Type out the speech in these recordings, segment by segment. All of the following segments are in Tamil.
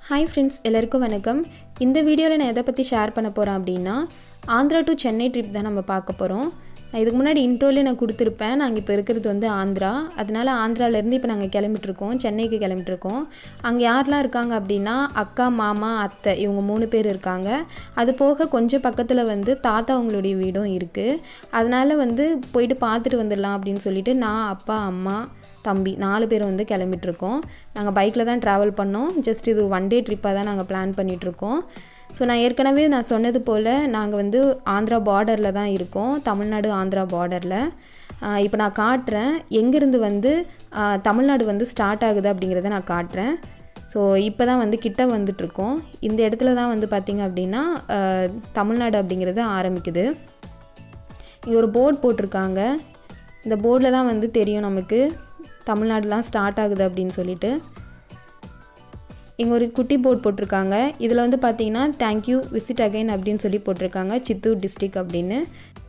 ஹாய் ஃப்ரெண்ட்ஸ் எல்லாருக்கும் வணக்கம் இந்த வீடியோவில் நான் எதை பற்றி ஷேர் பண்ண போகிறேன் அப்படின்னா ஆந்திரா டு சென்னை ட்ரிப் தான் நம்ம பார்க்க போகிறோம் நான் இதுக்கு முன்னாடி இன்ட்ரோலே நான் கொடுத்துருப்பேன் நாங்கள் இப்போ இருக்கிறது வந்து ஆந்திரா அதனால் ஆந்திராவிலேருந்து இப்போ நாங்கள் கிளம்பிட்டுருக்கோம் சென்னைக்கு கிளம்பிட்டுருக்கோம் அங்கே யாரெலாம் இருக்காங்க அப்படின்னா அக்கா மாமா அத்தை இவங்க மூணு பேர் இருக்காங்க அது போக கொஞ்சம் பக்கத்தில் வந்து தாத்தா அவங்களுடைய வீடும் இருக்குது அதனால் வந்து போயிட்டு பார்த்துட்டு வந்துடலாம் அப்படின்னு சொல்லிட்டு நான் அப்பா அம்மா தம்பி நாலு பேர் வந்து கிளம்பிட்டுருக்கோம் நாங்கள் பைக்கில் தான் ட்ராவல் பண்ணோம் ஜஸ்ட் இது ஒரு ஒன் டே ட்ரிப்பாக தான் நாங்கள் பிளான் பண்ணிகிட்ருக்கோம் ஸோ நான் ஏற்கனவே நான் சொன்னது போல் நாங்கள் வந்து ஆந்திரா பார்டரில் தான் இருக்கோம் தமிழ்நாடு ஆந்திரா பார்டரில் இப்போ நான் காட்டுறேன் எங்கேருந்து வந்து ஆஹ், தமிழ்நாடு வந்து ஸ்டார்ட் ஆகுது அப்படிங்கிறத நான் காட்டுறேன் ஸோ இப்போ தான் வந்து கிட்ட வந்துட்ருக்கோம் இந்த இடத்துல தான் வந்து பார்த்திங்க அப்படின்னா ஆஹ், தமிழ்நாடு அப்படிங்கிறது ஆரம்பிக்குது இங்கே ஒரு போர்டு போட்டிருக்காங்க இந்த போர்டில் தான் வந்து தெரியும் நமக்கு தமிழ்நாடுலாம் ஸ்டார்ட் ஆகுது அப்படின்னு சொல்லிட்டு இங்கே ஒரு குட்டி போர்ட் போட்டிருக்காங்க இதில் வந்து பார்த்தீங்கன்னா தேங்க்யூ விசிட் அகைன் அப்படின்னு சொல்லி போட்டிருக்காங்க சித்தூர் டிஸ்ட்ரிக் அப்படின்னு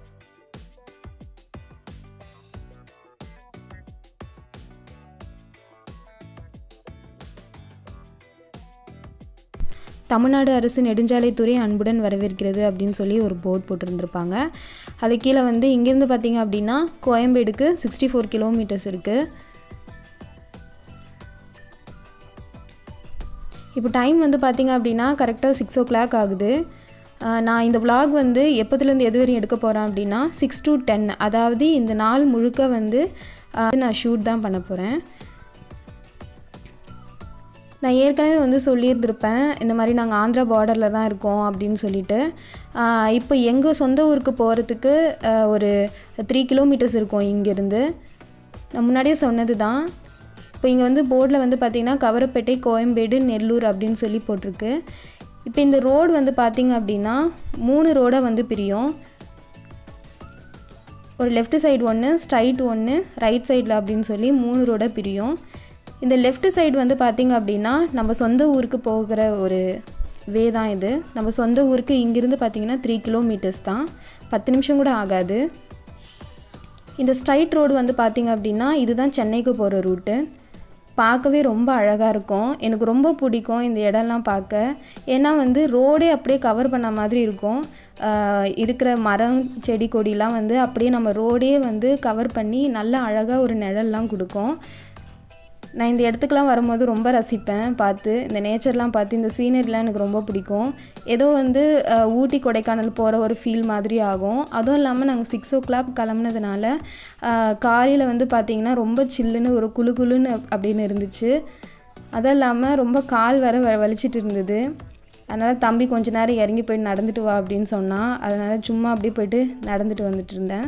தமிழ்நாடு அரசு நெடுஞ்சாலைத்துறை அன்புடன் வரவேற்கிறது அப்படின்னு சொல்லி ஒரு போர்ட் போட்டிருந்திருப்பாங்க அது கீழே வந்து இங்கேருந்து பார்த்தீங்க அப்படின்னா கோயம்பேடுக்கு சிக்ஸ்டி ஃபோர் கிலோமீட்டர்ஸ் இருக்குது இப்போ டைம் வந்து பார்த்தீங்க அப்படின்னா கரெக்டாக சிக்ஸ் ஓ கிளாக் ஆகுது ஆஹ் நான் இந்த vlog வந்து எப்போதுலேருந்து எது வரையும் எடுக்க போகிறேன் அப்படின்னா சிக்ஸ் to டென் அதாவது இந்த நாள் முழுக்க வந்து ஆஹ் நான் ஷூட் தான் பண்ண போகிறேன் நான் ஏற்கனவே வந்து சொல்லியிருந்திருப்பேன் இந்த மாதிரி நாங்கள் ஆந்திரா பார்டரில் தான் இருக்கோம் அப்படின்னு சொல்லிட்டு ஆஹ் இப்போ எங்கள் சொந்த ஊருக்கு போகிறதுக்கு ஒரு த்ரீ கிலோமீட்டர்ஸ் இருக்கும் இங்கேருந்து நான் முன்னாடியே சொன்னது தான் இப்போ இங்கே வந்து போர்டில் வந்து பார்த்திங்கன்னா கவரப்பேட்டை கோயம்பேடு நெல்லூர் அப்படின்னு சொல்லி போட்டிருக்கு இப்போ இந்த ரோடு வந்து பார்த்திங்க அப்படின்னா மூணு ரோடை வந்து பிரியும் ஒரு லெஃப்ட் சைடு ஒன்று ஸ்ட்ரைட் ஒன்று ரைட் சைடில் அப்படின்னு சொல்லி மூணு ரோட பிரியும் இந்த லெஃப்ட் சைடு வந்து பார்த்திங்க அப்படின்னா நம்ம சொந்த ஊருக்கு போகிற ஒரு வே தான் இது நம்ம சொந்த ஊருக்கு இங்கிருந்து பார்த்திங்கன்னா த்ரீ கிலோமீட்டர்ஸ் தான் பத்து நிமிஷம் கூட ஆகாது இந்த ஸ்ட்ரைட் ரோடு வந்து பார்த்திங்க அப்படின்னா இதுதான் சென்னைக்கு போகிற ரூட்டு பார்க்கவே ரொம்ப அழகாக இருக்கும் எனக்கு ரொம்ப பிடிக்கும் இந்த இடம்லாம் பார்க்க ஏன்னா வந்து ரோடே அப்படியே கவர் பண்ண மாதிரி இருக்கும் ஆஹ் இருக்கிற மரம் செடி கொடிலாம் வந்து அப்படியே நம்ம ரோடே வந்து கவர் பண்ணி நல்ல அழகாக ஒரு நிழல்லாம் கொடுக்கும் நான் இந்த இடத்துக்குலாம் வரும்போது ரொம்ப ரசிப்பேன் பார்த்து இந்த நேச்சர்லாம் பார்த்து இந்த சீனரிலாம் எனக்கு ரொம்ப பிடிக்கும் ஏதோ வந்து அஹ், ஊட்டி கொடைக்கானல் போகிற ஒரு ஃபீல் மாதிரி ஆகும் அதுவும் இல்லாமல் நாங்கள் சிக்ஸ் ஓ கிளாக் கிளம்புனதுனால காலையில் வந்து பார்த்திங்கன்னா ரொம்ப சில்லுன்னு ஒரு குளு குளுன்னு அப்படின்னு இருந்துச்சு அதுவும் இல்லாமல் ரொம்ப கால் வர வ வலிச்சிட்டு இருந்தது அதனால் தம்பி கொஞ்ச நேரம் இறங்கி போய் நடந்துட்டு வா அப்படின்னு சொன்னான் அதனால் சும்மா அப்படியே போயிட்டு நடந்துட்டு வந்துட்டு இருந்தேன்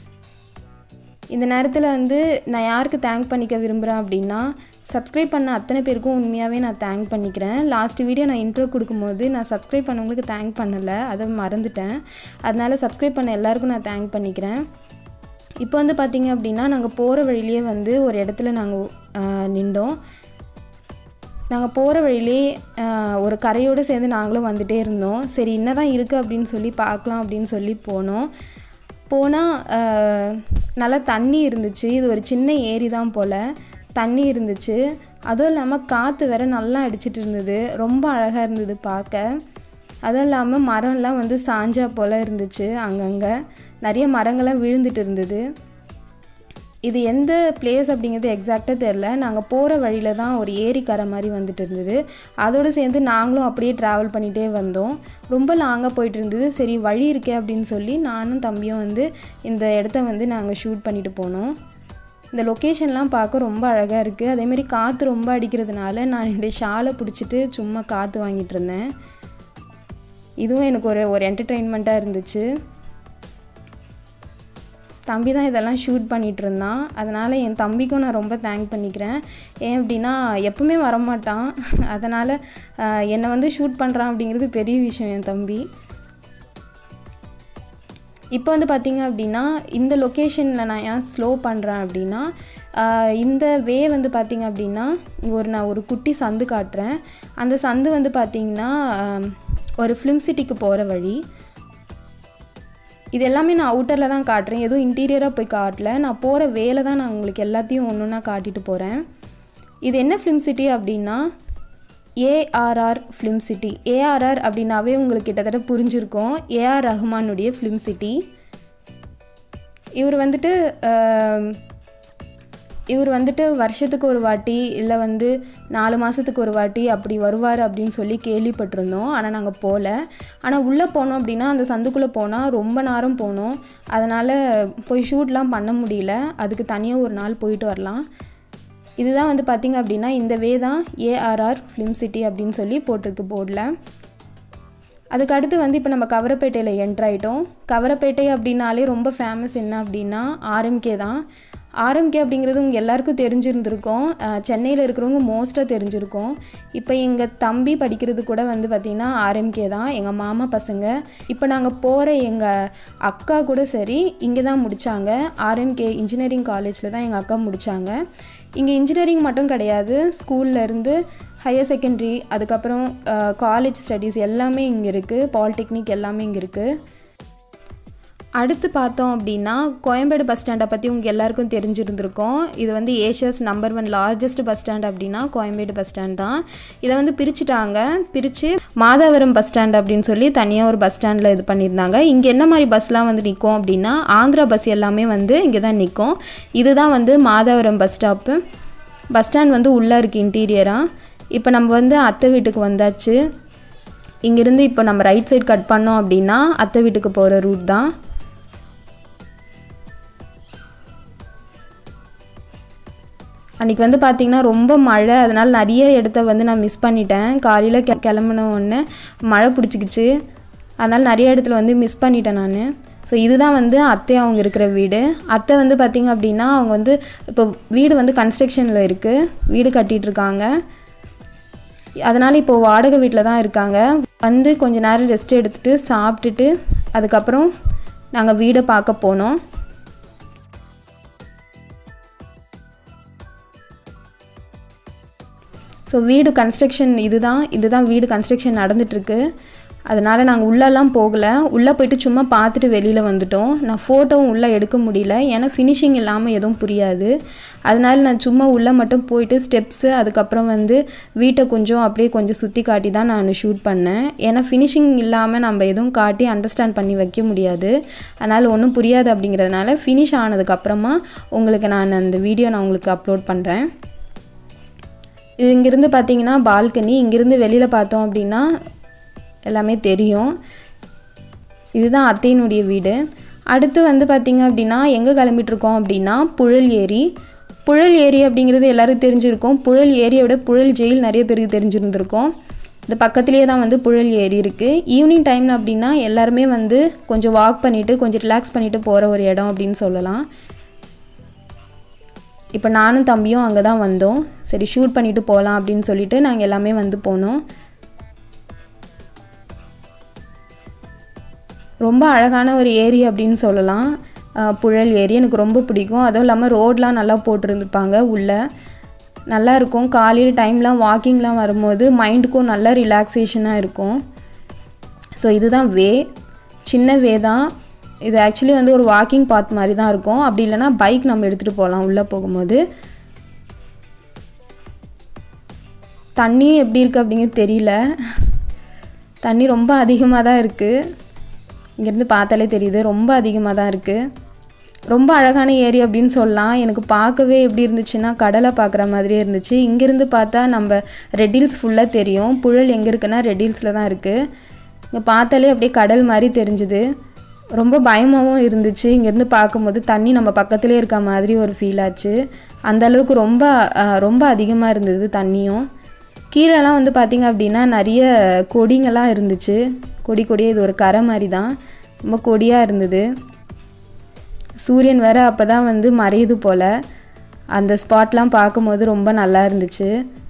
இந்த நேரத்தில் வந்து நான் யாருக்கு தேங்க் பண்ணிக்க விரும்புகிறேன் அப்படின்னா சப்ஸ்கிரைப் பண்ண அத்தனை பேருக்கும் உண்மையாகவே நான் தேங்க் பண்ணிக்கிறேன் லாஸ்ட் வீடியோ நான் இன்ட்ரோ கொடுக்கும்போது நான் சப்ஸ்கிரைப் பண்ணவங்களுக்கு தேங்க் பண்ணலை அதை மறந்துட்டேன் அதனால் சப்ஸ்கிரைப் பண்ண எல்லாருக்கும் நான் தேங்க் பண்ணிக்கிறேன் இப்போ வந்து பார்த்தீங்க அப்படின்னா நாங்கள் போகிற வழியிலே வந்து ஒரு இடத்துல நாங்கள் நின்றோம் நாங்கள் போகிற வழியிலே ஆஹ், ஒரு கரையோடு சேர்ந்து நாங்களும் வந்துட்டே இருந்தோம் சரி என்னதான் இருக்குது அப்படின்னு சொல்லி பார்க்கலாம் அப்படின்னு சொல்லி போனோம் போனால் நல்லா தண்ணி இருந்துச்சு இது ஒரு சின்ன ஏரி தான் போல் தண்ணி இருந்துச்சு அதுவும் இல்லாமல் காற்று வேற நல்லா அடிச்சிட்டு இருந்தது ரொம்ப அழகாக இருந்தது பார்க்க அதுவும் இல்லாமல் மரம்லாம் வந்து சாஞ்சா போல் இருந்துச்சு அங்கங்கே நிறைய மரங்கள்லாம் விழுந்துட்டு இருந்தது இது எந்த பிளேஸ் அப்படிங்கிறது எக்ஸாக்டாக தெரில நாங்கள் போகிற வழியில் தான் ஒரு ஏரிக்கரை மாதிரி வந்துட்டு இருந்தது அதோடு சேர்ந்து நாங்களும் அப்படியே ட்ராவல் பண்ணிகிட்டே வந்தோம் ரொம்ப லாங்காக போயிட்டு இருந்தது சரி வழி இருக்கே அப்படின்னு சொல்லி நானும் தம்பியும் வந்து இந்த இடத்த வந்து நாங்கள் ஷூட் பண்ணிட்டு போனோம் இந்த லொக்கேஷன்லாம் பார்க்க ரொம்ப அழகாக இருக்குது அதேமாரி காற்று ரொம்ப அடிக்கிறதுனால நான் என்னுடைய ஷாலை பிடிச்சிட்டு சும்மா காற்று வாங்கிட்டு இருந்தேன் இதுவும் எனக்கு ஒரு ஒரு என்டர்டெயின்மெண்ட்டாக இருந்துச்சு தம்பி தான் இதெல்லாம் ஷூட் பண்ணிகிட்டு இருந்தான் அதனால் என் தம்பிக்கும் நான் ரொம்ப தேங்க் பண்ணிக்கிறேன் ஏன் அப்படின்னா எப்பவுமே வரமாட்டான் அதனால் ஆஹ், என்னை வந்து ஷூட் பண்ணுறான் அப்படிங்கிறது பெரிய விஷயம் என் தம்பி இப்போ வந்து பார்த்தீங்க அப்படின்னா இந்த லொக்கேஷனில் நான் ஏன் ஸ்லோ பண்ணுறேன் அப்படின்னா ஆஹ், இந்த வே வந்து பார்த்தீங்க அப்படின்னா இங்கே ஒரு நான் ஒரு குட்டி சந்து காட்டுறேன் அந்த சந்து வந்து பார்த்தீங்கன்னா ஆஹ், ஒரு ஃபிலிம் சிட்டிக்கு போகிற வழி இது எல்லாமே நான் அவுட்டரில் தான் காட்டுறேன் எதுவும் இன்டீரியராக போய் காட்டல நான் போகிற வேலை தான் நான் உங்களுக்கு எல்லாத்தையும் ஒன்று ஒன்றா காட்டிட்டு போகிறேன் இது என்ன ஃபிலிம் சிட்டி அப்படின்னா ஏஆர்ஆர் ஃபிலிம் சிட்டி ஏஆர்ஆர் அப்படின்னாவே உங்களுக்கு கிட்டத்தட்ட புரிஞ்சிருக்கும் ஏஆர் ரஹ்மானுடைய ஃபிலிம் சிட்டி இவர் வந்துட்டு ஆம், இவர் வந்துட்டு வருஷத்துக்கு ஒரு வாட்டி இல்லை வந்து நாலு மாதத்துக்கு ஒரு வாட்டி அப்படி வருவார் அப்படின்னு சொல்லி கேள்விப்பட்டிருந்தோம் ஆனால் நாங்கள் போகல ஆனால் உள்ளே போனோம் அப்படின்னா அந்த சந்துக்குள்ளே போனால் ரொம்ப நேரம் போனோம் அதனால் போய் ஷூட்லாம் பண்ண முடியல அதுக்கு தனியாக ஒரு நாள் போயிட்டு வரலாம் இதுதான் வந்து பார்த்திங்க அப்படின்னா இந்த வே தான் ஏஆர்ஆர் ஃபிலிம் சிட்டி அப்படின்னு சொல்லி போட்டிருக்கு போர்டில் அதுக்கு அடுத்து வந்து இப்போ நம்ம கவரப்பேட்டையில் என்ட்ரு ஆகிட்டோம் கவரப்பேட்டை அப்படின்னாலே ரொம்ப ஃபேமஸ் என்ன அப்படின்னா ஆர்எம்கே தான் ஆர்எம்கே அப்படிங்கிறது உங்கள் எல்லாருக்கும் தெரிஞ்சிருந்திருக்கும் சென்னையில் இருக்கிறவங்க மோஸ்ட்டாக தெரிஞ்சிருக்கும் இப்போ எங்கள் தம்பி படிக்கிறது கூட வந்து பார்த்திங்கன்னா ஆர்எம்கே தான் எங்கள் மாமா பசங்க இப்போ நாங்கள் போகிற எங்கள் அக்கா கூட சரி இங்கே தான் முடித்தாங்க ஆர்எம்கே இன்ஜினியரிங் காலேஜில் தான் எங்கள் அக்கா முடித்தாங்க இங்கே இன்ஜினியரிங் மட்டும் கிடையாது ஸ்கூல்ல இருந்து ஹையர் செகண்டரி அதுக்கப்புறம் காலேஜ் ஸ்டடீஸ் எல்லாமே இங்கே இருக்குது பாலிடெக்னிக் எல்லாமே இங்கே இருக்குது அடுத்து பார்த்தோம் அப்படின்னா கோயம்பேடு பஸ் ஸ்டாண்டை பற்றி உங்கள் எல்லாருக்கும் தெரிஞ்சிருந்திருக்கும் இது வந்து Asia's number one largest bus stand அப்படின்னா கோயம்பேடு பஸ் ஸ்டாண்ட் தான் இதை வந்து பிரிச்சுட்டாங்க பிரித்து மாதாவரம் பஸ் ஸ்டாண்ட் அப்படின்னு சொல்லி தனியாக ஒரு பஸ் ஸ்டாண்டில் இது பண்ணியிருந்தாங்க இங்கே என்ன மாதிரி பஸ்லாம் வந்து நிற்கும் அப்படின்னா ஆந்திரா பஸ் எல்லாமே வந்து இங்கே தான் நிற்கும் இதுதான் வந்து Madhavaram bus stop bus stand வந்து உள்ளே இருக்குது இன்டீரியராக இப்போ நம்ம வந்து அத்தை வீட்டுக்கு வந்தாச்சு இங்கேருந்து இப்போ நம்ம ரைட் சைடு கட் பண்ணோம் அப்படின்னா அத்தை வீட்டுக்கு போகிற ரூட் தான் அன்றைக்கி வந்து பார்த்திங்கன்னா ரொம்ப மழை அதனால் நிறைய இடத்த வந்து நான் மிஸ் பண்ணிட்டேன் காலையில் கெ கிளம்புன உடனே மழை பிடிச்சிக்கிச்சு அதனால் நிறைய இடத்துல வந்து மிஸ் பண்ணிட்டேன் நான் ஸோ இதுதான் வந்து அத்தை அவங்க இருக்கிற வீடு அத்தை வந்து பார்த்திங்க அப்படின்னா அவங்க வந்து இப்போ வீடு வந்து கன்ஸ்ட்ரக்ஷனில் இருக்குது வீடு கட்டிகிட்டு இருக்காங்க அதனால் இப்போ வாடகை வீட்டில் தான் இருக்காங்க வந்து கொஞ்ச நேரம் ரெஸ்ட் எடுத்துகிட்டு சாப்பிட்டுட்டு அதுக்கப்புறம் நாங்கள் வீடை பார்க்க போனோம் ஸோ வீடு கன்ஸ்ட்ரக்ஷன் இதுதான் இதுதான் வீடு கன்ஸ்ட்ரக்ஷன் நடந்துட்டுருக்கு அதனால் நாங்கள் உள்ளெல்லாம் போகலை உள்ளே போயிட்டு சும்மா பார்த்துட்டு வெளியில் வந்துட்டோம் நான் ஃபோட்டோவும் உள்ளே எடுக்க முடியல ஏன்னா ஃபினிஷிங் இல்லாமல் எதுவும் புரியாது அதனால் நான் சும்மா உள்ளே மட்டும் போயிட்டு ஸ்டெப்ஸு அதுக்கப்புறம் வந்து வீட்டை கொஞ்சம் அப்படியே கொஞ்சம் சுற்றி காட்டி தான் நான் ஷூட் பண்ணேன் ஏன்னா ஃபினிஷிங் இல்லாமல் நம்ம எதுவும் காட்டி அண்டர்ஸ்டாண்ட் பண்ணி வைக்க முடியாது அதனால் ஒன்றும் புரியாது அப்படிங்கிறதுனால ஃபினிஷ் ஆனதுக்கப்புறமா உங்களுக்கு நான் அந்த வீடியோ நான் உங்களுக்கு அப்லோட் பண்ணுறேன் இது இங்கேருந்து பார்த்தீங்கன்னா பால்கனி இங்கேருந்து வெளியில் பார்த்தோம் அப்படின்னா எல்லாமே தெரியும் இதுதான் அத்தையினுடைய வீடு அடுத்து வந்து பார்த்திங்க அப்படின்னா எங்கே கிளம்பிட்டுருக்கோம் அப்படின்னா புழல் ஏரி புழல் ஏரி அப்படிங்கிறது எல்லாருக்கும் தெரிஞ்சிருக்கும் புழல் ஏரியை விட புழல் ஜெயில் நிறைய பேருக்கு தெரிஞ்சிருந்திருக்கும் இந்த பக்கத்துலேயே தான் வந்து புழல் ஏரி இருக்குது ஈவினிங் டைமில் அப்படின்னா எல்லாருமே வந்து கொஞ்சம் வாக் பண்ணிவிட்டு கொஞ்சம் ரிலாக்ஸ் பண்ணிவிட்டு போகிற ஒரு இடம் அப்படின்னு சொல்லலாம் இப்போ நானும் தம்பியும் அங்கே தான் வந்தோம் சரி ஷூட் பண்ணிவிட்டு போகலாம் அப்படின்னு சொல்லிட்டு நாங்கள் எல்லாமே வந்து போனோம் ரொம்ப அழகான ஒரு ஏரி அப்படின்னு சொல்லலாம் அஹ் புழல் ஏரி எனக்கு ரொம்ப பிடிக்கும் அதுவும் இல்லாமல் ரோட்லாம் நல்லா போட்டிருந்துருப்பாங்க உள்ளே நல்லா இருக்கும் காலையில் டைம்லாம் வாக்கிங்லாம் வரும்போது மைண்டுக்கும் நல்ல ரிலாக்ஸேஷனாக இருக்கும் ஸோ இதுதான் வே சின்ன வே தான் இது ஆக்சுவலி வந்து ஒரு வாக்கிங் பாத் மாதிரி தான் இருக்கும் அப்படி இல்லைன்னா பைக் நம்ம எடுத்துகிட்டு போகலாம் உள்ளே போகும்போது தண்ணியும் எப்படி இருக்குது அப்படிங்கிறது தெரியல தண்ணி ரொம்ப அதிகமாக தான் இருக்குது இங்கேருந்து பார்த்தாலே தெரியுது ரொம்ப அதிகமாக தான் இருக்குது ரொம்ப அழகான ஏரி அப்படின்னு சொல்லலாம் எனக்கு பார்க்கவே எப்படி இருந்துச்சுன்னா கடலை பார்க்குற மாதிரியே இருந்துச்சு இங்கேருந்து பார்த்தா நம்ம ரெட்டில்ஸ் ஃபுல்லாக தெரியும் புழல் எங்கே இருக்குன்னா ரெட்டில்ஸில் தான் இருக்குது இங்கே பார்த்தாலே அப்படியே கடல் மாதிரி தெரிஞ்சுது ரொம்ப பயமாகவும் இருந்துச்சு இங்கேருந்து பார்க்கும்போது தண்ணி நம்ம பக்கத்துலேயே இருக்க மாதிரி ஒரு ஃபீல் ஆச்சு அந்த அளவுக்கு ரொம்ப அஹ், ரொம்ப அதிகமாக இருந்தது தண்ணியும் கீழெல்லாம் வந்து பார்த்திங்க அப்படின்னா நிறைய கொடிங்கெல்லாம் இருந்துச்சு கொடி கொடியே இது ஒரு கரை மாதிரி தான் ரொம்ப கொடியாக இருந்தது சூரியன் வேற அப்போ தான் வந்து மறையுது போல் அந்த ஸ்பாட்லாம் பார்க்கும்போது ரொம்ப நல்லா இருந்துச்சு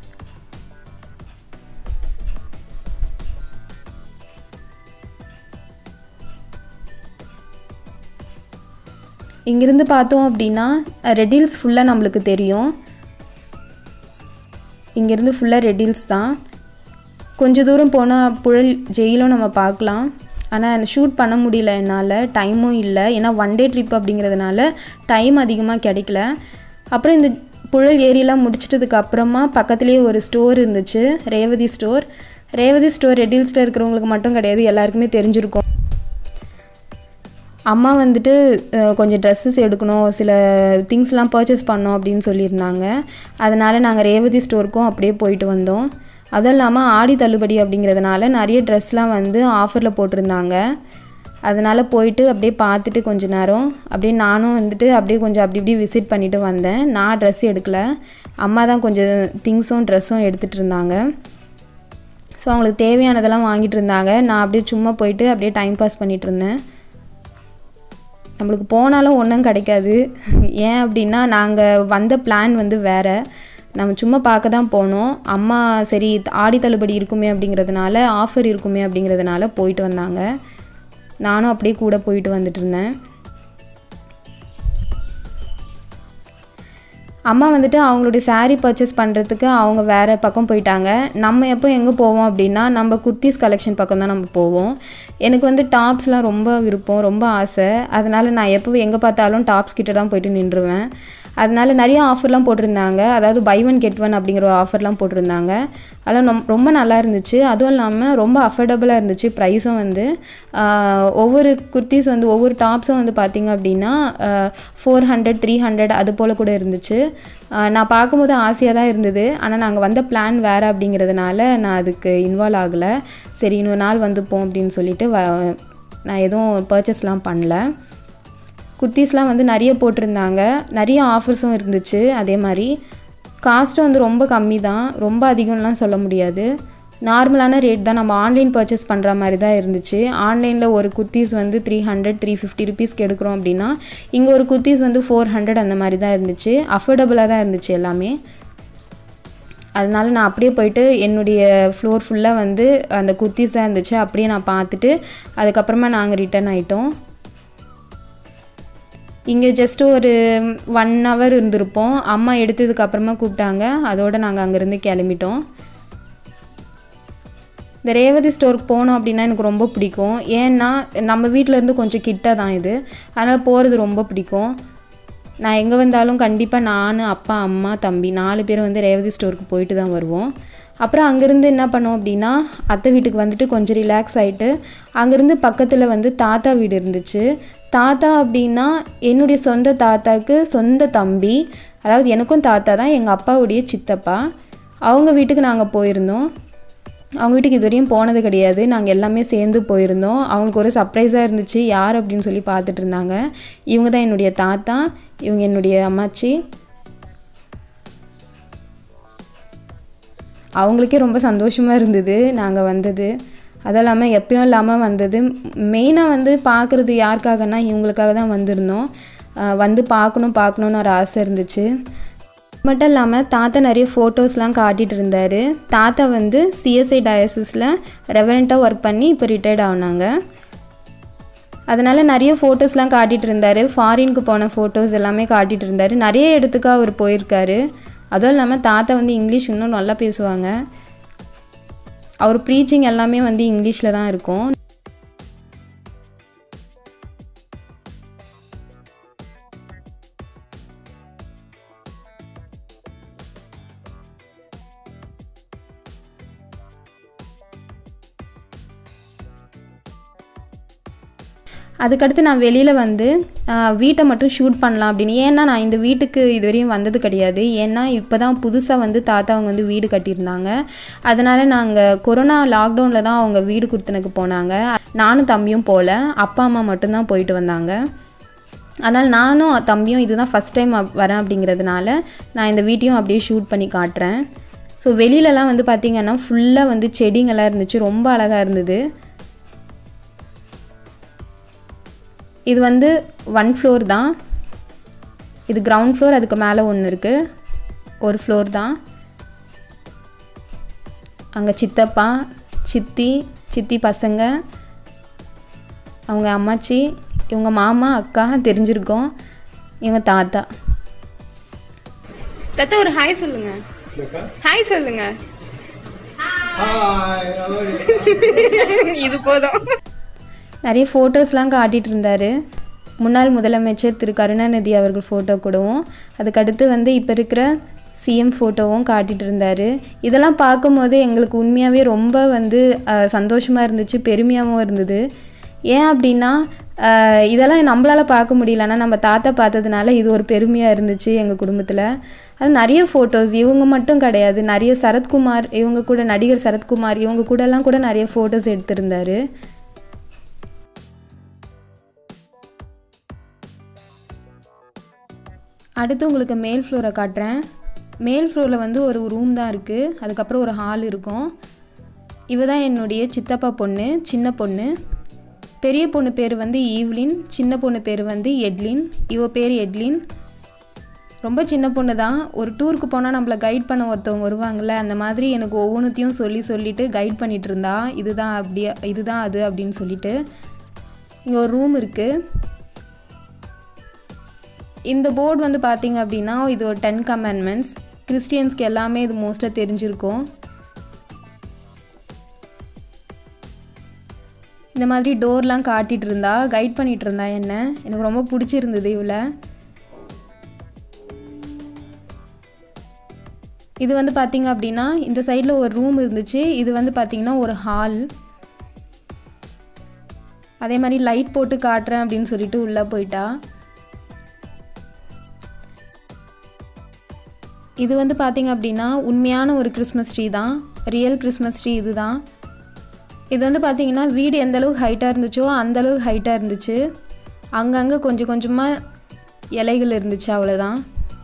இங்கிருந்து பார்த்தோம் அப்படின்னா ரெட்டில்ஸ் ஃபுல்லாக நம்மளுக்கு தெரியும் இங்கேருந்து ஃபுல்லாக ரெட்டில்ஸ் தான் கொஞ்ச தூரம் போனால் புழல் ஜெயிலும் நம்ம பார்க்கலாம் ஆனால் ஷூட் பண்ண முடியல என்னால் டைமும் இல்லை ஏன்னா ஒன் டே ட்ரிப் அப்படிங்கிறதுனால டைம் அதிகமாக கிடைக்கல அப்புறம் இந்த புழல் ஏரியெல்லாம் முடிச்சிட்டதுக்கு அப்புறமா பக்கத்துலேயே ஒரு ஸ்டோர் இருந்துச்சு ரேவதி ஸ்டோர் ரேவதி ஸ்டோர் ரெட்டில்ஸில் இருக்கிறவங்களுக்கு மட்டும் கிடையாது எல்லாருக்குமே தெரிஞ்சிருக்கும் அம்மா வந்துட்டு அஹ், கொஞ்சம் ட்ரெஸ்ஸஸ் எடுக்கணும் சில திங்ஸ்லாம் பர்ச்சேஸ் பண்ணோம் அப்படின்னு சொல்லியிருந்தாங்க அதனால் நாங்கள் ரேவதி ஸ்டோருக்கும் அப்படியே போயிட்டு வந்தோம் அதுவும் இல்லாமல் ஆடி தள்ளுபடி அப்படிங்கிறதுனால நிறைய ட்ரெஸ்லாம் வந்து ஆஃபரில் போட்டிருந்தாங்க அதனால் போயிட்டு அப்படியே பார்த்துட்டு கொஞ்ச நேரம் அப்படியே நானும் வந்துட்டு அப்படியே கொஞ்சம் அப்படி இப்படி விசிட் பண்ணிட்டு வந்தேன் நான் ட்ரெஸ் எடுக்கல அம்மா தான் கொஞ்சம் திங்ஸும் ட்ரெஸ்ஸும் எடுத்துகிட்டு இருந்தாங்க ஸோ அவங்களுக்கு தேவையானதெல்லாம் வாங்கிட்டு இருந்தாங்க நான் அப்படியே சும்மா போயிட்டு அப்படியே டைம் பாஸ் பண்ணிட்டு இருந்தேன் நம்மளுக்கு போனாலும் ஒன்றும் கிடைக்காது ஏன் அப்படின்னா நாங்கள் வந்த பிளான் வந்து வேறு நம்ம சும்மா பார்க்க தான் போனோம் அம்மா சரி ஆடி தள்ளுபடி இருக்குமே அப்படிங்கிறதுனால ஆஃபர் இருக்குமே அப்படிங்கிறதுனால போயிட்டு வந்தாங்க நானும் அப்படியே கூட போயிட்டு வந்துட்டு இருந்தேன் அம்மா வந்துட்டு அவங்களுடைய saree பர்ச்சேஸ் பண்ணுறதுக்கு அவங்க வேறு பக்கம் போயிட்டாங்க நம்ம எப்போ எங்கே போவோம் அப்படின்னா நம்ம குர்த்திஸ் கலெக்ஷன் பக்கம் தான் நம்ம போவோம் எனக்கு வந்து டாப்ஸ்லாம் ரொம்ப விருப்பம் ரொம்ப ஆசை அதனால் நான் எப்போ எங்கே பார்த்தாலும் டாப்ஸ் கிட்ட தான் போயிட்டு நின்றுவேன் அதனால நிறைய ஆஃபர்லாம் போட்டிருந்தாங்க அதாவது பை ஒன் கெட் ஒன் அப்படிங்கிற ஒரு ஆஃபர்லாம் போட்டிருந்தாங்க அதெல்லாம் நொம் ரொம்ப நல்லா இருந்துச்சு அதுவும் இல்லாமல் ரொம்ப அஃபோர்டபுளாக இருந்துச்சு ப்ரைஸும் வந்து ஆஹ், ஒவ்வொரு குர்த்திஸ் வந்து ஒவ்வொரு டாப்ஸும் வந்து பார்த்திங்க அப்படின்னா ஃபோர் ஹண்ட்ரட் த்ரீ ஹண்ட்ரட் அது போல் கூட இருந்துச்சு ஆஹ், நான் பார்க்கும்போது ஆசையாக தான் இருந்தது ஆனால் நாங்கள் வந்த பிளான் வேறு அப்படிங்கிறதுனால நான் அதுக்கு இன்வால்வ் ஆகலை சரி இன்னொரு நாள் வந்துப்போம் அப்படின்னு சொல்லிட்டு வ நான் எதுவும் பர்ச்சேஸ்லாம் பண்ணல குர்த்திஸ்லாம் வந்து நிறைய போட்டிருந்தாங்க நிறைய ஆஃபர்ஸும் இருந்துச்சு அதே மாதிரி காஸ்ட்டும் வந்து ரொம்ப கம்மி தான் ரொம்ப அதிகம்லாம் சொல்ல முடியாது நார்மலான ரேட் தான் நம்ம ஆன்லைன் பர்ச்சேஸ் பண்ணுற மாதிரி தான் இருந்துச்சு ஆன்லைனில் ஒரு குர்த்திஸ் வந்து த்ரீ ஹண்ட்ரட் த்ரீ ஃபிஃப்டி ருபீஸ்க்கு எடுக்கிறோம் அப்படின்னா இங்கே ஒரு குர்த்திஸ் வந்து ஃபோர் ஹண்ட்ரட் அந்த மாதிரி தான் இருந்துச்சு அஃபோர்டபுளாக தான் இருந்துச்சு எல்லாமே அதனால நான் அப்படியே போயிட்டு என்னுடைய ஃப்ளோர் ஃபுல்லாக வந்து அந்த குர்த்திஸ் தான் இருந்துச்சு அப்படியே நான் பார்த்துட்டு அதுக்கப்புறமா நாங்கள் ரிட்டர்ன் ஆயிட்டோம் இங்கே ஜஸ்ட் ஒரு ஒன் ஹவர் இருந்திருப்போம் அம்மா எடுத்ததுக்கு அப்புறமா கூப்பிட்டாங்க அதோட நாங்கள் அங்கேருந்து கிளம்பிட்டோம் இந்த ரேவதி ஸ்டோருக்கு போனோம் அப்படின்னா எனக்கு ரொம்ப பிடிக்கும் ஏன்னா நம்ம வீட்டிலேருந்து கொஞ்சம் கிட்ட தான் இது அதனால் போகிறது ரொம்ப பிடிக்கும் நான் எங்கே வந்தாலும் கண்டிப்பாக நான் அப்பா அம்மா தம்பி நாலு பேர் வந்து ரேவதி ஸ்டோருக்கு போயிட்டு தான் வருவோம் அப்புறம் அங்கேருந்து என்ன பண்ணோம் அப்படின்னா அத்தை வீட்டுக்கு வந்துட்டு கொஞ்சம் ரிலாக்ஸ் ஆகிட்டு அங்கேருந்து பக்கத்தில் வந்து தாத்தா வீடு இருந்துச்சு தாத்தா அப்படின்னா என்னுடைய சொந்த தாத்தாக்கு சொந்த தம்பி அதாவது எனக்கும் தாத்தா தான் எங்கள் அப்பாவுடைய சித்தப்பா அவங்க வீட்டுக்கு நாங்கள் போயிருந்தோம் அவங்க வீட்டுக்கு இதுவரையும் போனது கிடையாது நாங்கள் எல்லாமே சேர்ந்து போயிருந்தோம் அவங்களுக்கு ஒரு சர்ப்ரைஸாக இருந்துச்சு யார் அப்படின்னு சொல்லி பார்த்துட்டு இருந்தாங்க இவங்க தான் என்னுடைய தாத்தா இவங்க என்னுடைய அம்மாச்சி அவங்களுக்கே ரொம்ப சந்தோஷமாக இருந்தது நாங்கள் வந்தது அது இல்லாமல் எப்பயும் இல்லாமல் வந்தது மெயினாக வந்து பார்க்குறது யாருக்காகனா இவங்களுக்காக தான் வந்திருந்தோம் ஆஹ் வந்து பார்க்கணும் பார்க்கணுன்னு ஒரு ஆசை இருந்துச்சு மட்டும் இல்லாமல் தாத்தா நிறைய ஃபோட்டோஸ்லாம் காட்டிகிட்டு இருந்தார் தாத்தா வந்து சிஎஸ்ஐ டயசிஸில் ரெவரண்ட்டாக ஒர்க் பண்ணி இப்போ ரிட்டையர்ட் ஆனாங்க அதனால் நிறைய ஃபோட்டோஸ்லாம் காட்டிகிட்டு இருந்தார் ஃபாரினுக்கு போன ஃபோட்டோஸ் எல்லாமே காட்டிகிட்டு இருந்தார் நிறைய இடத்துக்கு அவர் போயிருக்காரு அதுவும் இல்லாமல் தாத்தா வந்து இங்கிலீஷ் இன்னும் நல்லா பேசுவாங்க அவர் ப்ரீச்சிங் எல்லாமே வந்து இங்கிலீஷில் தான் இருக்கும் அதுக்கடுத்து நான் வெளியில் வந்து ஆஹ், வீட்டை மட்டும் ஷூட் பண்ணலாம் அப்படின்னு ஏன்னா நான் இந்த வீட்டுக்கு இதுவரையும் வந்தது கிடையாது ஏன்னா இப்போ தான் புதுசாக வந்து தாத்தா அவங்க வந்து வீடு கட்டியிருந்தாங்க அதனால் நாங்கள் கொரோனா லாக்டவுனில் தான் அவங்க வீடு கொடுத்தனுக்கு போனாங்க நானும் தம்பியும் போகல அப்பா அம்மா மட்டும்தான் போயிட்டு வந்தாங்க அதனால் நானும் தம்பியும் இதுதான் ஃபஸ்ட் டைம் வரேன் அப்படிங்கிறதுனால நான் இந்த வீட்டையும் அப்படியே ஷூட் பண்ணி காட்டுறேன் ஸோ வெளியிலலாம் வந்து பார்த்திங்கன்னா ஃபுல்லாக வந்து செடிங்கெல்லாம் இருந்துச்சு ரொம்ப அழகாக இருந்தது இது வந்து ஒன் ஃப்ளோர் தான் இது கிரவுண்ட் ஃப்ளோர் அதுக்கு மேலே ஒன்று இருக்குது ஒரு ஃப்ளோர் தான் அங்கே சித்தப்பா சித்தி சித்தி பசங்க அவங்க அம்மாச்சி இவங்க மாமா அக்கா தெரிஞ்சிருக்கோம் இவங்க தாத்தா தத்த ஒரு ஹாய் சொல்லுங்க ஹாய் சொல்லுங்க இது போதும் நிறைய ஃபோட்டோஸ்லாம் காட்டிகிட்டு இருந்தார் முன்னாள் முதலமைச்சர் திரு கருணாநிதி அவர்கள் ஃபோட்டோ கூடவும் அதுக்கடுத்து வந்து இப்போ இருக்கிற சிஎம் ஃபோட்டோவும் காட்டிகிட்டு இருந்தார் இதெல்லாம் பார்க்கும்போது எங்களுக்கு உண்மையாகவே ரொம்ப வந்து சந்தோஷமாக இருந்துச்சு பெருமையாகவும் இருந்தது ஏன் அப்படின்னா ஆஹ் இதெல்லாம் நம்மளால் பார்க்க முடியல ஆனால் நம்ம தாத்தா பார்த்ததுனால இது ஒரு பெருமையாக இருந்துச்சு எங்கள் குடும்பத்தில் அது நிறைய ஃபோட்டோஸ் இவங்க மட்டும் கிடையாது நிறைய சரத்குமார் இவங்க கூட நடிகர் சரத்குமார் இவங்க கூடலாம் கூட நிறைய ஃபோட்டோஸ் எடுத்திருந்தாரு அடுத்து உங்களுக்கு மேல் ஃப்ளோரை காட்டுறேன் மேல் ஃப்ளோரில் வந்து ஒரு ரூம் தான் இருக்குது அதுக்கப்புறம் ஒரு ஹால் இருக்கும் இவ தான் என்னுடைய சித்தப்பா பொண்ணு சின்ன பொண்ணு பெரிய பொண்ணு பேர் வந்து ஈவ்லின் சின்ன பொண்ணு பேர் வந்து எட்லின் இவ பேர் எட்லின் ரொம்ப சின்ன பொண்ணு தான் ஒரு டூருக்கு போனால் நம்மளை கைட் பண்ண ஒருத்தவங்க வருவாங்கள்ல அந்த மாதிரி எனக்கு ஒவ்வொன்றுத்தையும் சொல்லி சொல்லிட்டு கைட் பண்ணிகிட்டு இருந்தா இதுதான் அப்படி இதுதான் அது அப்படின்னு சொல்லிட்டு இங்கே ஒரு ரூம் இருக்குது இந்த போர்டு வந்து பார்த்தீங்க அப்படின்னா இது ஒரு டென் கமெண்ட்மெண்ட்ஸ் கிறிஸ்டியன்ஸ்க்கு எல்லாமே இது மோஸ்ட்டாக தெரிஞ்சிருக்கும் இந்த மாதிரி டோர்லாம் காட்டிகிட்டு இருந்தா கைட் பண்ணிகிட்டு இருந்தா என்ன எனக்கு ரொம்ப பிடிச்சிருந்தது இவளை இது வந்து பார்த்தீங்க அப்படின்னா இந்த சைடில் ஒரு ரூம் இருந்துச்சு இது வந்து பார்த்தீங்கன்னா ஒரு ஹால் அதே மாதிரி லைட் போட்டு காட்டுறேன் அப்படின்னு சொல்லிட்டு உள்ளே போயிட்டா இது வந்து பார்த்தீங்க அப்படின்னா உண்மையான ஒரு கிறிஸ்மஸ் ட்ரீ தான் ரியல் கிறிஸ்மஸ் ட்ரீ இது தான் இது வந்து பார்த்தீங்கன்னா வீடு எந்த அளவுக்கு ஹைட்டாக இருந்துச்சோ அந்த அளவுக்கு ஹைட்டாக இருந்துச்சு அங்கங்கே கொஞ்சம் கொஞ்சமாக இலைகள் இருந்துச்சு அவ்வளோதான்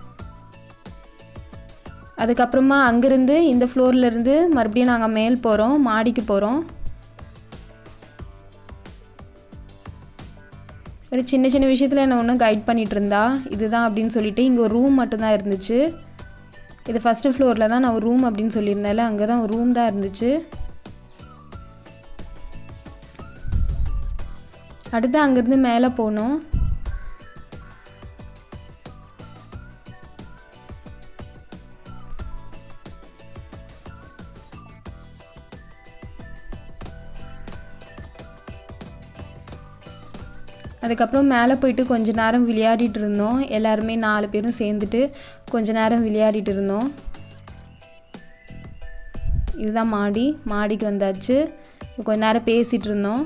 அதுக்கப்புறமா அங்கேருந்து இந்த ஃப்ளோர்லேருந்து மறுபடியும் நாங்கள் மேல் போகிறோம் மாடிக்கு போகிறோம் ஒரு சின்ன சின்ன விஷயத்தில் என்னை ஒன்றும் கைட் பண்ணிகிட்டு இருந்தா இதுதான் அப்படின்னு சொல்லிட்டு இங்கே ஒரு ரூம் மட்டும்தான் இருந்துச்சு இது ஃபஸ்ட்டு ஃப்ளோரில் தான் நான் ஒரு ரூம் அப்படின்னு சொல்லியிருந்தேன்ல அங்கே தான் ஒரு ரூம் தான் இருந்துச்சு அடுத்து அங்கேருந்து மேலே போனோம் அதுக்கப்புறம் மேலே போயிட்டு கொஞ்ச நேரம் விளையாடிட்டு இருந்தோம் எல்லாருமே நாலு பேரும் சேர்ந்துட்டு கொஞ்ச நேரம் விளையாடிட்டு இருந்தோம் இதுதான் மாடி மாடிக்கு வந்தாச்சு கொஞ்ச நேரம் பேசிகிட்டு இருந்தோம்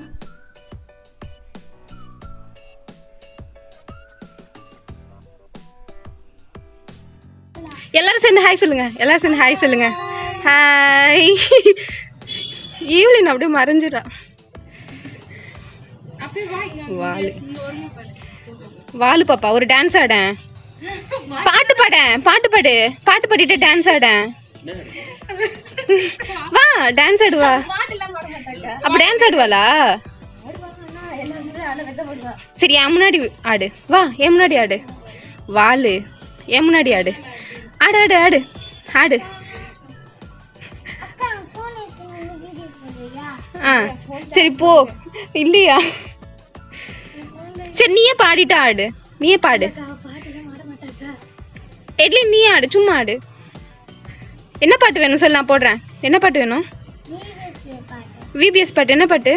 எல்லாரும் சேர்ந்து ஹாய் சொல்லுங்க எல்லாரும் சேர்ந்து ஹாய் சொல்லுங்க ஹாய் ஈவ்லின் அப்படியே மறைஞ்சிடா வாலு வாலு பாப்பா ஒரு டான்ஸ் ஆட பாட்டு பாட பாட்டு பாடு பாட்டு பாடிட்டு டான்ஸ் ஆட வா டான்ஸ் ஆடுவா அப்ப டான்ஸ் ஆடுவாளா சரி என் முன்னாடி ஆடு வா என் முன்னாடி ஆடு வாலு என் முன்னாடி ஆடு ஆடு ஆடு ஆடு ஆடு ஆ சரி போ இல்லையா சரி நீயே பாடிட்டு ஆடு நீயே பாடு எட்லி நீ ஆடு சும்மா ஆடு என்ன பாட்டு வேணும் சொல்லு நான் போடுறேன் என்ன பாட்டு வேணும் விபிஎஸ் பாட்டு என்ன பாட்டு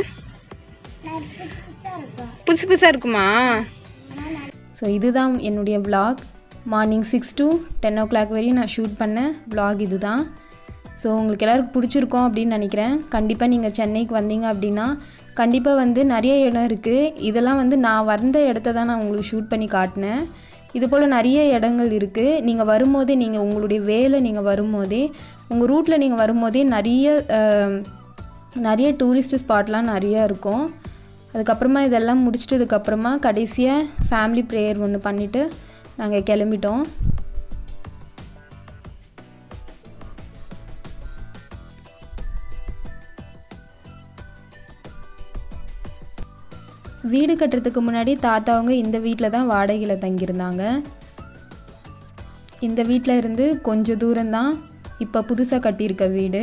புதுசு புதுசாக இருக்குமா ஸோ இதுதான் என்னுடைய vlog morning six to ten o'clock வரையும் நான் ஷூட் பண்ண vlog இதுதான் ஸோ உங்களுக்கு எல்லாருக்கும் பிடிச்சிருக்கோம் அப்படின்னு நினைக்கிறேன் கண்டிப்பாக நீங்கள் சென்னைக்கு வந்தீங்க அப்படின்னா கண்டிப்பாக வந்து நிறைய இடம் இருக்குது இதெல்லாம் வந்து நான் வந்த இடத்த தான் நான் உங்களுக்கு ஷூட் பண்ணி காட்டினேன் இது போல் நிறைய இடங்கள் இருக்குது நீங்கள் வரும்போதே நீங்கள் உங்களுடைய வேலை நீங்கள் வரும்போதே உங்கள் ரூட்டில் நீங்கள் வரும்போதே நிறைய அஹ், நிறைய டூரிஸ்ட் ஸ்பாட்லாம் நிறைய இருக்கும் அதுக்கப்புறமா இதெல்லாம் முடிச்சிட்டதுக்கப்புறமா கடைசியாக ஃபேமிலி ப்ரேயர் ஒன்று பண்ணிவிட்டு நாங்கள் கிளம்பிட்டோம் வீடு கட்டுறதுக்கு முன்னாடி தாத்தாவங்க இந்த வீட்டில் தான் வாடகையில் தங்கியிருந்தாங்க இந்த வீட்டில் இருந்து கொஞ்சம் தூரம்தான் இப்போ புதுசாக கட்டியிருக்க வீடு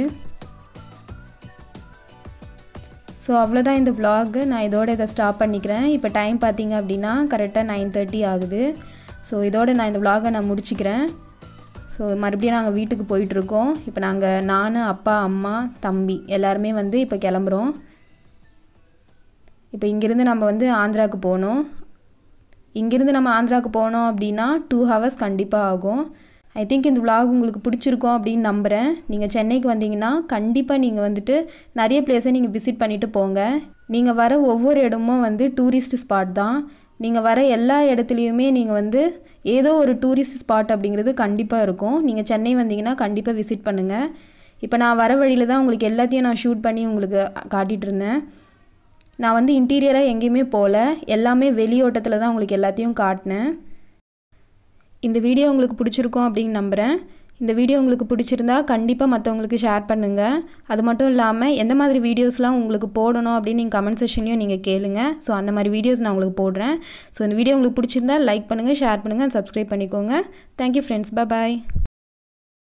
ஸோ அவ்வளோதான் இந்த vlog நான் இதோட இதை ஸ்டாப் பண்ணிக்கிறேன் இப்போ டைம் பார்த்தீங்க அப்படின்னா கரெக்டாக நைன் தேர்ட்டி ஆகுது ஸோ இதோட நான் இந்த vlog-அ நான் முடிச்சுக்கிறேன் ஸோ மறுபடியும் நாங்கள் வீட்டுக்கு போயிட்டுருக்கோம் இப்போ நாங்கள் நான் அப்பா அம்மா தம்பி எல்லாருமே வந்து இப்போ கிளம்புறோம் இப்போ இங்கேருந்து நம்ம வந்து ஆந்திராவுக்கு போகணும் இங்கேருந்து நம்ம ஆந்திராவுக்கு போனோம் அப்படின்னா டூ ஹவர்ஸ் கண்டிப்பாக ஆகும் ஐ திங்க் இந்த vlog உங்களுக்கு பிடிச்சிருக்கும் அப்படின்னு நம்புகிறேன் நீங்கள் சென்னைக்கு வந்தீங்கன்னா கண்டிப்பாக நீங்கள் வந்துட்டு நிறைய பிளேஸை நீங்கள் விசிட் பண்ணிவிட்டு போங்க நீங்கள் வர ஒவ்வொரு இடமும் வந்து டூரிஸ்ட் ஸ்பாட் தான் நீங்கள் வர எல்லா இடத்துலையுமே நீங்கள் வந்து ஏதோ ஒரு டூரிஸ்ட் ஸ்பாட் அப்படிங்கிறது கண்டிப்பாக இருக்கும் நீங்கள் சென்னை வந்தீங்கன்னா கண்டிப்பாக விசிட் பண்ணுங்கள் இப்போ நான் வர வழியில் தான் உங்களுக்கு எல்லாத்தையும் நான் ஷூட் பண்ணி உங்களுக்கு காட்டிகிட்டு இருந்தேன் நான் வந்து இன்டீரியராக எங்கேயுமே போகல எல்லாமே வெளியோட்டத்தில் தான் உங்களுக்கு எல்லாத்தையும் காட்டினேன் இந்த வீடியோ உங்களுக்கு பிடிச்சிருக்கும் அப்படின்னு நம்புகிறேன் இந்த வீடியோ உங்களுக்கு பிடிச்சிருந்தா கண்டிப்பாக மற்றவங்களுக்கு ஷேர் பண்ணுங்கள் அது மட்டும் இல்லாமல் எந்த மாதிரி வீடியோஸ்லாம் உங்களுக்கு போடணும் அப்படின்னு நீங்கள் கமெண்ட் செஷன்லையும் நீங்கள் கேளுங்க ஸோ அந்த மாதிரி வீடியோஸ் நான் உங்களுக்கு போடுறேன் ஸோ இந்த வீடியோ உங்களுக்கு பிடிச்சிருந்தா லைக் பண்ணுங்கள் ஷேர் பண்ணுங்கள் சப்ஸ்கிரைப் பண்ணிக்கோங்க தேங்க்யூ ஃப்ரெண்ட்ஸ் பாய்